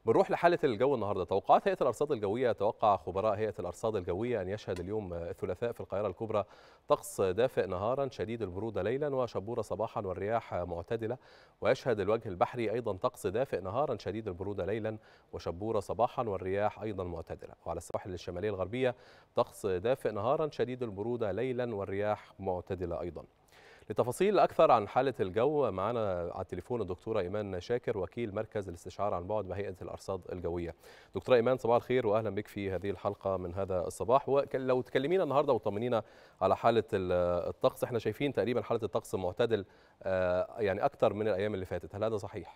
بنروح لحالة الجو النهاردة توقعات هيئة الأرصاد الجوية يتوقع خبراء هيئة الأرصاد الجوية أن يشهد اليوم الثلاثاء في القاهرة الكبرى طقس دافئ نهارا شديد البرودة ليلا وشبورة صباحا والرياح معتدلة ويشهد الوجه البحري أيضا طقس دافئ نهارا شديد البرودة ليلا وشبورة صباحا والرياح أيضا معتدلة وعلى السواحل الشمالية الغربية طقس دافئ نهارا شديد البرودة ليلا والرياح معتدلة أيضا لتفاصيل أكثر عن حالة الجو معنا على التليفون الدكتورة إيمان شاكر وكيل مركز الاستشعار عن بعد بهيئة الأرصاد الجوية دكتورة إيمان صباح الخير وأهلا بك في هذه الحلقة من هذا الصباح ولو تكلمينا النهاردة وطمنينا على حالة الطقس احنا شايفين تقريبا حالة الطقس معتدل يعني أكثر من الأيام اللي فاتت هل هذا صحيح؟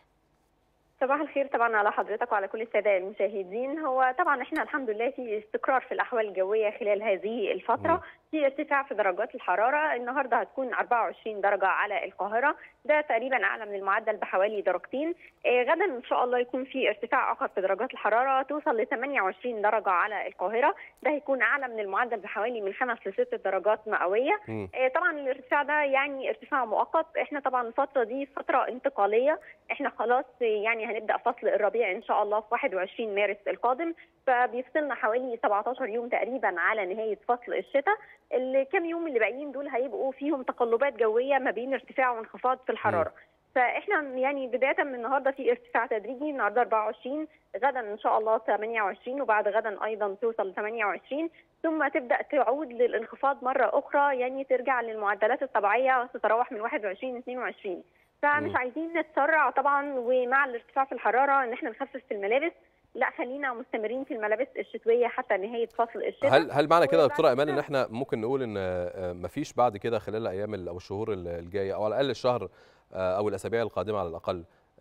صباح الخير طبعا على حضرتك وعلى كل الساده المشاهدين هو طبعا احنا الحمد لله في استقرار في الاحوال الجويه خلال هذه الفتره م. في ارتفاع في درجات الحراره النهارده هتكون 24 درجه على القاهره ده تقريبا اعلى من المعدل بحوالي درجتين آه غدا ان شاء الله يكون في ارتفاع اخر في درجات الحراره توصل ل 28 درجه على القاهره ده هيكون اعلى من المعدل بحوالي من 5 ل 6 درجات مئويه آه طبعا الارتفاع ده يعني ارتفاع مؤقت احنا طبعا الفتره دي فتره انتقاليه احنا خلاص يعني هنبدا فصل الربيع ان شاء الله في 21 مارس القادم فبيفصلنا حوالي 17 يوم تقريبا على نهايه فصل الشتاء الكام يوم اللي باقيين دول هيبقوا فيهم تقلبات جويه ما بين ارتفاع وانخفاض في الحراره فاحنا يعني بدايه من النهارده في ارتفاع تدريجي النهارده 24 غدا ان شاء الله 28 وبعد غدا ايضا توصل ل 28 ثم تبدا تعود للانخفاض مره اخرى يعني ترجع للمعدلات الطبيعيه تتراوح من 21 ل 22 فمش م. عايزين نتسرع طبعا ومع الارتفاع في الحراره ان احنا نخفف في الملابس لا خلينا مستمرين في الملابس الشتويه حتى نهايه فصل الشتاء هل هل معنى كده يا دكتوره ايمان ان احنا ممكن نقول ان مفيش بعد كده خلال الايام او الشهور الجايه او على الاقل الشهر او الاسابيع القادمه على الاقل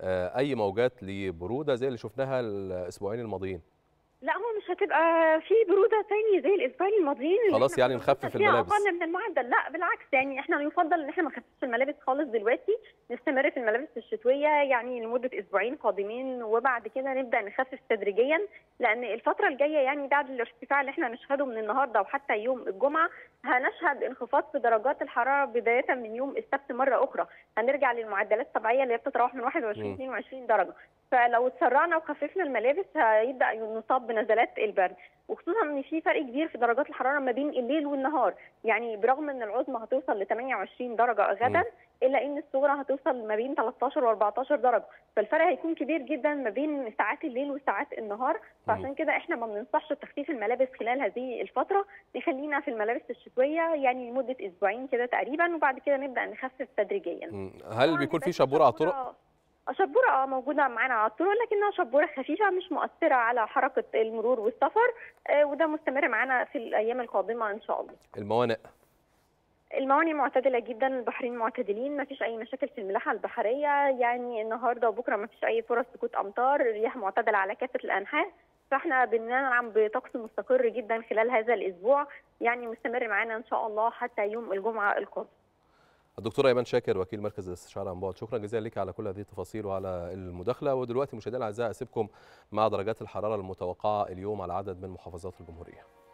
اي موجات لبروده زي اللي شفناها الاسبوعين الماضيين لا هو مش هتبقى في بروده تاني زي الاسبوعين الماضيين خلاص يعني نخفف الملابس اقل من المعدل لا بالعكس يعني احنا يفضل ان احنا ما نخففش الملابس خالص دلوقتي نستمر في الملابس الشتويه يعني لمده اسبوعين قادمين وبعد كده نبدا نخفف تدريجيا لان الفتره الجايه يعني بعد الارتفاع اللي احنا نشهده من النهارده وحتى يوم الجمعه هنشهد انخفاض في درجات الحراره بدايه من يوم السبت مره اخرى هنرجع للمعدلات الطبيعيه اللي هي بتتراوح من 21 ل 22 درجه فلو اتسرعنا وخففنا الملابس هيبدا نصاب بنزلات البرد وخصوصا ان في فرق كبير في درجات الحراره ما بين الليل والنهار يعني برغم ان العظمى هتوصل ل 28 درجه غدا الا ان الصغرى هتوصل ما بين 13 و14 درجه فالفرق هيكون كبير جدا ما بين ساعات الليل وساعات النهار فعشان كده احنا ما بننصحش تخفيف الملابس خلال هذه الفتره نخلينا في الملابس الشتويه يعني لمده اسبوعين كده تقريبا وبعد كده نبدا نخفف تدريجيا هل بيكون في شبوره على الطرق شبوره اه موجوده معانا على الطرق لكنها شبوره خفيفه مش مؤثره على حركه المرور والسفر آه وده مستمر معانا في الايام القادمه ان شاء الله. الموانئ الموانئ معتدله جدا البحرين معتدلين ما فيش اي مشاكل في الملاحه البحريه يعني النهارده وبكره ما فيش اي فرص سقوط امطار الرياح معتدله على كافه الانحاء فاحنا بننعم بطقس مستقر جدا خلال هذا الاسبوع يعني مستمر معانا ان شاء الله حتى يوم الجمعه القادم. الدكتوره ايمان شاكر وكيل مركز الاستشعار عن بعد شكرا جزيلا لك على كل هذه التفاصيل وعلى المداخله ودلوقتي مشاهدينا الاعزاء اسيبكم مع درجات الحراره المتوقعه اليوم على عدد من محافظات الجمهوريه